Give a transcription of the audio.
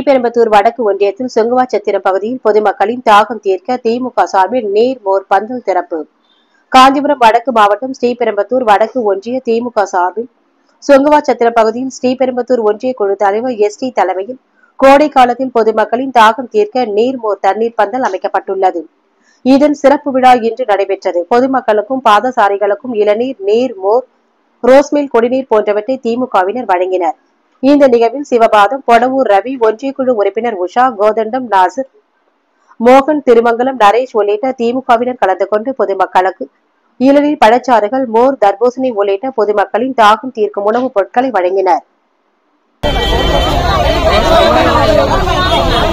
ஸ்ரீபெரும்புதூர் வடக்கு ஒன்றியத்தில் செங்குவாச்சத்திரம் பகுதியில் பொதுமக்களின் தாகம் தீர்க்க திமுக சார்பில் நீர் மோர் பந்தல் திறப்பு காஞ்சிபுரம் வடக்கு மாவட்டம் ஸ்ரீபெரும்புதூர் வடக்கு ஒன்றிய திமுக சார்பில் சொங்குவாச்சத்திரம் பகுதியில் ஸ்ரீபெரும்புதூர் ஒன்றிய குழு தலைவர் எஸ் டி தலைமையில் கோடை காலத்தில் பொதுமக்களின் தாகம் தீர்க்க நீர் மோர் தண்ணீர் பந்தல் அமைக்கப்பட்டுள்ளது இதன் சிறப்பு விழா இன்று நடைபெற்றது பொதுமக்களுக்கும் பாதசாரிகளுக்கும் இளநீர் நீர் மோர் ரோஸ்மில் குடிநீர் போன்றவற்றை திமுகவினர் வழங்கினர் இந்த நிகழ்வில் சிவபாதம் பொடவூர் ரவி ஒன்றிய குழு உறுப்பினர் உஷா கோதண்டம் நாசர் மோகன் திருமங்கலம் நரேஷ் உள்ளிட்ட திமுகவினர் கலந்து கொண்டு பொதுமக்களுக்கு இளநீர் பழச்சாறுகள் மோர் தர்பூசணி உள்ளிட்ட பொதுமக்களின் தாகம் தீர்க்கும் உணவுப் பொருட்களை வழங்கினர்